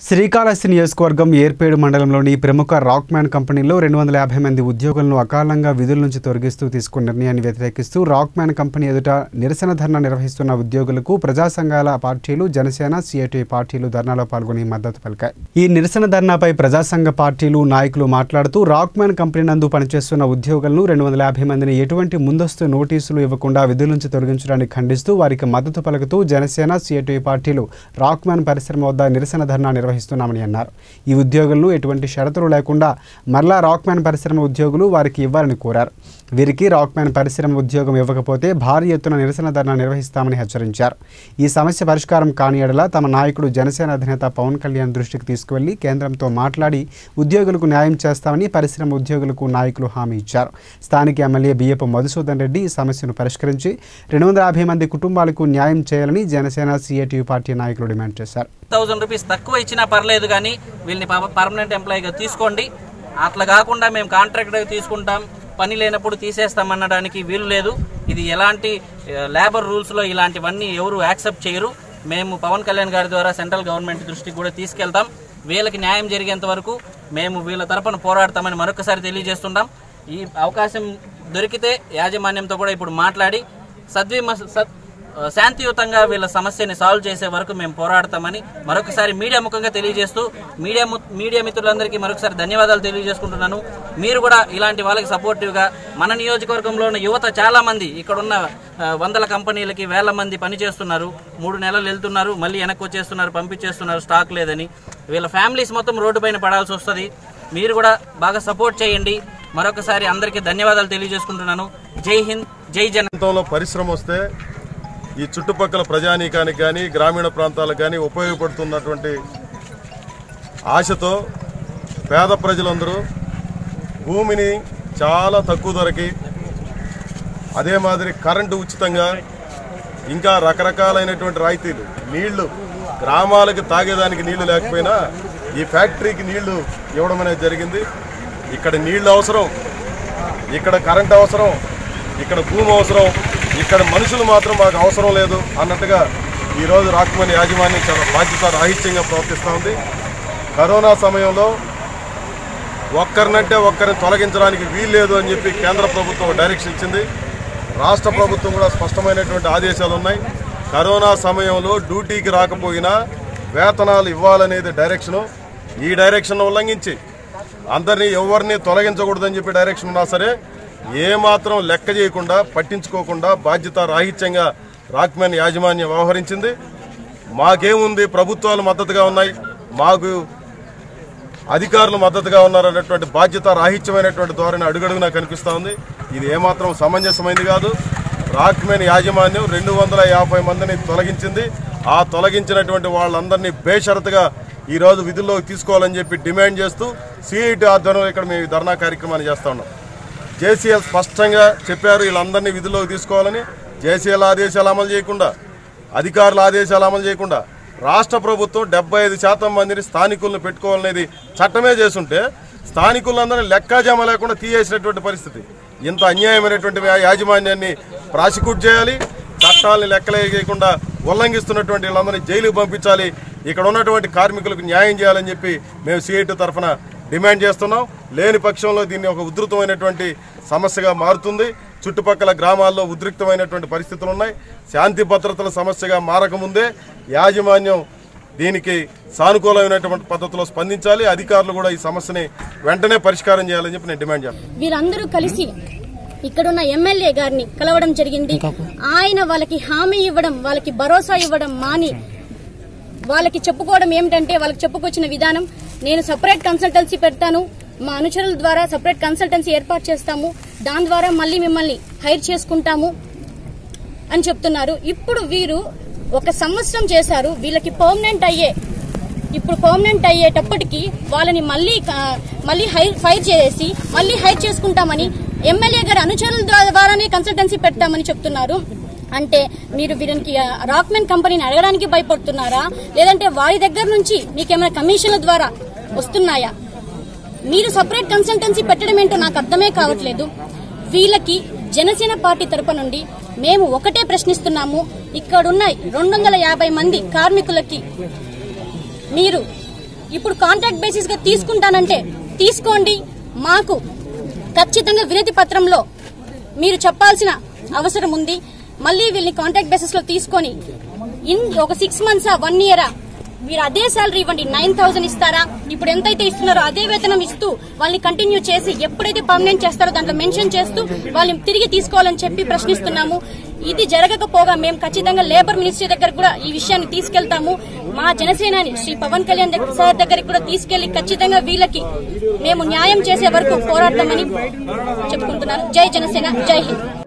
శ్రీకాళహస్తి నియోజకవర్గం ఏర్పేడు మండలంలోని ప్రముఖ రాక్మ్యాన్ కంపెనీలో రెండు వందల యాభై మంది ఉద్యోగులను అకాలంగా విధుల నుంచి తొలగిస్తూ తీసుకున్న నిర్ణయాన్ని వ్యతిరేకిస్తూ రాక్మ్యాన్ కంపెనీ ఎదుట నిరసన ధర్నా నిర్వహిస్తున్న ఉద్యోగులకు ప్రజా సంఘాల పార్టీలు జనసేన సిఐటి పార్టీలు ధర్నాలో పాల్గొని మద్దతు పలికాయి ఈ నిరసన ధర్నాపై ప్రజా సంఘ పార్టీలు నాయకులు మాట్లాడుతూ రాక్మ్యాన్ కంపెనీ నందు పనిచేస్తున్న ఉద్యోగులను రెండు వందల యాభై మందిని ఎటువంటి ముందస్తు నోటీసులు ఇవ్వకుండా విధుల నుంచి తొలగించడానికి ఖండిస్తూ వారికి మద్దతు పలుకుతూ జనసేన సిఐటి పార్టీలు రాక్మ్యాన్ పరిశ్రమ వద్ద నిరసన ధర్నా నిర్వహిస్తున్నామని అన్నారు ఈ ఉద్యోగులను ఎటువంటి షరతులు లేకుండా మరలా రాక్మ్యాన్ పరిశ్రమ ఉద్యోగులు వారికి ఇవ్వాలని కోరారు వీరికి రాక్మ్యాన్ పరిశ్రమ ఉద్యోగం ఇవ్వకపోతే భారీ ఎత్తున నిరసన ధర్నా నిర్వహిస్తామని హెచ్చరించారు ఈ సమస్య పరిష్కారం కాని ఎడల తమ నాయకుడు జనసేన అధినేత పవన్ కళ్యాణ్ దృష్టికి తీసుకువెళ్లి కేంద్రంతో మాట్లాడి ఉద్యోగులకు న్యాయం చేస్తామని పరిశ్రమ ఉద్యోగులకు నాయకులు హామీ ఇచ్చారు స్థానిక ఎమ్మెల్యే బియ్యపు మధుసూదన్ రెడ్డి ఈ సమస్యను పరిష్కరించి రెండు వందల యాభై మంది కుటుంబాలకు న్యాయం చేయాలని జనసేన సిఐటియు పార్టీ నాయకులు డిమాండ్ చేశారు థౌజండ్ రూపీస్ తక్కువ ఇచ్చినా పర్లేదు కానీ వీళ్ళని పర్మనెంట్ ఎంప్లాయీగా తీసుకోండి అట్లా కాకుండా మేము కాంట్రాక్ట్గా తీసుకుంటాం పని లేనప్పుడు తీసేస్తాం అనడానికి వీలు లేదు ఇది ఎలాంటి లేబర్ రూల్స్లో ఇలాంటివన్నీ ఎవరు యాక్సెప్ట్ చేయరు మేము పవన్ కళ్యాణ్ గారి ద్వారా సెంట్రల్ గవర్నమెంట్ దృష్టికి కూడా తీసుకెళ్తాం వీళ్ళకి న్యాయం జరిగేంత వరకు మేము వీళ్ళ తరపున పోరాడతామని మరొకసారి తెలియజేస్తున్నాం ఈ అవకాశం దొరికితే యాజమాన్యంతో కూడా ఇప్పుడు మాట్లాడి సద్విమ సద్ శాంతియుతంగా వీళ్ళ సమస్యని సాల్వ్ చేసే వరకు మేము పోరాడతామని మరొకసారి మీడియా ముఖంగా తెలియజేస్తూ మీడియా ము- మీడియా మిత్రులందరికీ మరొకసారి ధన్యవాదాలు తెలియజేసుకుంటున్నాను మీరు కూడా ఇలాంటి వాళ్ళకి సపోర్టివ్గా మన నియోజకవర్గంలో ఉన్న యువత చాలా మంది ఇక్కడున్న ఆ, వందల కంపెనీలకి వేల మంది పనిచేస్తున్నారు మూడు నెలలు వెళ్తున్నారు మళ్ళీ వెనక్కి వచ్చేస్తున్నారు పంపించేస్తున్నారు స్టాక్ లేదని వీళ్ళ ఫ్యామిలీస్ మొత్తం రోడ్డు పైన పడాల్సి వస్తుంది మీరు కూడా బాగా సపోర్ట్ చేయండి మరొకసారి అందరికీ ధన్యవాదాలు తెలియజేసుకుంటున్నాను జై హింద్ జై జన ప్రాంతంలో పరిశ్రమ వస్తే ఈ చుట్టుపక్కల ప్రజానీకానికి కానీ గ్రామీణ ప్రాంతాలకు కానీ ఉపయోగపడుతున్నటువంటి ఆశతో పేద ప్రజలందరూ భూమిని చాలా తక్కువ ధరకి అదే మాదిరి కరెంటు ఉచితంగా ఇంకా రకరకాలైనటువంటి రాయితీలు నీళ్లు గ్రామాలకు తాగేదానికి నీళ్లు లేకపోయినా ఈ ఫ్యాక్టరీకి నీళ్లు ఇవ్వడం అనేది జరిగింది ఇక్కడ నీళ్లు అవసరం ఇక్కడ కరెంట్ అవసరం ఇక్కడ భూమి అవసరం ఇక్కడ మనుషులు మాత్రం మాకు అవసరం లేదు అన్నట్టుగా ఈరోజు రాకమని యాజమాన్యం చాలా బాధ్యత రాహిత్యంగా ప్రవర్తిస్తూ ఉంది కరోనా సమయంలో ఒక్కరినంటే ఒక్కరిని తొలగించడానికి వీల్లేదు అని చెప్పి కేంద్ర ప్రభుత్వం డైరెక్షన్ ఇచ్చింది రాష్ట్ర ప్రభుత్వం కూడా స్పష్టమైనటువంటి ఆదేశాలు ఉన్నాయి కరోనా సమయంలో డ్యూటీకి రాకపోయినా వేతనాలు ఇవ్వాలనేది డైరెక్షను ఈ డైరెక్షన్ ఉల్లంఘించి అందరినీ ఎవరిని తొలగించకూడదని చెప్పి డైరెక్షన్ ఉన్నా సరే ఏమాత్రం లెక్క చేయకుండా పట్టించుకోకుండా బాధ్యత రాహిత్యంగా రాక్మెన్ యాజమాన్యం వ్యవహరించింది మాకేముంది ప్రభుత్వాలు మద్దతుగా ఉన్నాయి మాకు అధికారులు మద్దతుగా ఉన్నారనేటువంటి బాధ్యత రాహిత్యమైనటువంటి ధోరణి అడుగడుగునా కనిపిస్తూ ఉంది ఇది ఏమాత్రం సమంజసమైంది కాదు రాక్మెన్ యాజమాన్యం రెండు వందల యాభై మందిని తొలగించింది ఆ తొలగించినటువంటి వాళ్ళందరినీ బేషరతుగా ఈరోజు విధుల్లోకి తీసుకోవాలని చెప్పి డిమాండ్ చేస్తూ సిఐటి ఆధ్వర్యంలో ఇక్కడ మేము ఈ ధర్నా కార్యక్రమాన్ని చేస్తా ఉన్నాం జేసీఎల్ స్పష్టంగా చెప్పారు వీళ్ళందరినీ విధుల్లోకి తీసుకోవాలని జేసీఎల్ ఆదేశాలు అమలు చేయకుండా అధికారుల ఆదేశాలు అమలు చేయకుండా రాష్ట్ర ప్రభుత్వం డెబ్బై ఐదు శాతం మందిని స్థానికులను పెట్టుకోవాలనేది చట్టమే చేస్తుంటే స్థానికులందరినీ లెక్కాజామ లేకుండా తీయేసినటువంటి పరిస్థితి ఇంత అన్యాయమైనటువంటి యా- యాజమాన్యాన్ని ప్రాసిక్యూట్ చేయాలి చట్టాలని లెక్కలేయకుండా ఉల్లంఘిస్తున్నటువంటి వీళ్ళందరినీ జైలుకు పంపించాలి ఇక్కడ ఉన్నటువంటి కార్మికులకు న్యాయం చేయాలని చెప్పి మేము సిఐటి తరఫున డిమాండ్ చేస్తున్నాం లేని పక్షంలో దీన్ని ఒక ఉధృతమైనటువంటి సమస్యగా మారుతుంది చుట్టుపక్కల గ్రామాల్లో ఉద్రిక్తమైనటువంటి పరిస్థితులు ఉన్నాయి శాంతి భద్రతల సమస్యగా మారకముందే యాజమాన్యం దీనికి సానుకూలమైనటువంటి పద్ధతిలో స్పందించాలి అధికారులు కూడా ఈ సమస్యని వెంటనే పరిష్కారం చేయాలని చెప్పి నేను డిమాండ్ చేస్తాను వీరందరూ కలిసి ఇక్కడున్న ఎమ్మెల్యే గారిని కలవడం జరిగింది ఆయన వాళ్ళకి హామీ ఇవ్వడం వాళ్ళకి భరోసా ఇవ్వడం మాని వాళ్ళకి చెప్పుకోవడం ఏమిటంటే వాళ్ళకి చెప్పుకొచ్చిన విధానం నేను సపరేట్ కన్సల్టెన్సీ పెడతాను మా అనుచరుల ద్వారా సపరేట్ కన్సల్టెన్సీ ఏర్పాటు చేస్తాము దాని ద్వారా మళ్ళీ మిమ్మల్ని హైర్ చేసుకుంటాము అని చెప్తున్నారు ఇప్పుడు వీరు ఒక సంవత్సరం చేశారు వీళ్ళకి పర్మనెంట్ అయ్యే ఇప్పుడు పర్మనెంట్ అయ్యేటప్పటికి వాళ్ళని మళ్ళీ క- మళ్ళీ హైర్ ఫైర్ చేసి మళ్ళీ హైర్ చేసుకుంటామని ఎమ్మెల్యే గారి అనుచరుల ద్వారానే కన్సల్టెన్సీ పెడతామని చెప్తున్నారు అంటే మీరు వీరికి రాక్మెన్ కంపెనీని అడగడానికి భయపడుతున్నారా లేదంటే వారి దగ్గర నుంచి మీకేమైనా కమిషన్ల ద్వారా వస్తున్నాయా మీరు సపరేట్ కన్సల్టెన్సీ పెట్టడం ఏంటో నాకు అర్థమే కావట్లేదు వీళ్ళకి జనసేన పార్టీ తరపు నుండి మేము ఒకటే ప్రశ్నిస్తున్నాము ఇక్కడున్న రెండు వందల యాభై మంది కార్మికులకి మీరు ఇప్పుడు కాంట్రాక్ట్ బేసిస్ గా తీసుకుంటానంటే తీసుకోండి మాకు ఖచ్చితంగా వినతి పత్రంలో మీరు చెప్పాల్సిన అవసరం ఉంది మళ్ళీ వీళ్ళని కాంట్రాక్ట్ బేసిస్ లో తీసుకొని ఇన్ ఒక సిక్స్ మంత్స్ వన్ ఇయరా మీరు అదే శాలరీ ఇవ్వండి నైన్ థౌసండ్ ఇస్తారా ఇప్పుడు ఎంతైతే ఇస్తున్నారో అదే వేతనం ఇస్తూ వాళ్ళని కంటిన్యూ చేసి ఎప్పుడైతే పర్మనెంట్ చేస్తారో దాంట్లో మెన్షన్ చేస్తూ వాళ్ళని తిరిగి తీసుకోవాలని చెప్పి ప్రశ్నిస్తున్నాము ఇది జరగకపోగా మేము ఖచ్చితంగా లేబర్ మినిస్ట్రీ దగ్గర కూడా ఈ విషయాన్ని తీసుకెళ్తాము మా జనసేనాని శ్రీ పవన్ కళ్యాణ్ దగ్గర సార్ దగ్గరికి కూడా తీసుకెళ్లి ఖచ్చితంగా వీళ్ళకి మేము న్యాయం చేసే వరకు పోరాడతామని చెప్పుకుంటున్నాను జై జనసేన జై హింద్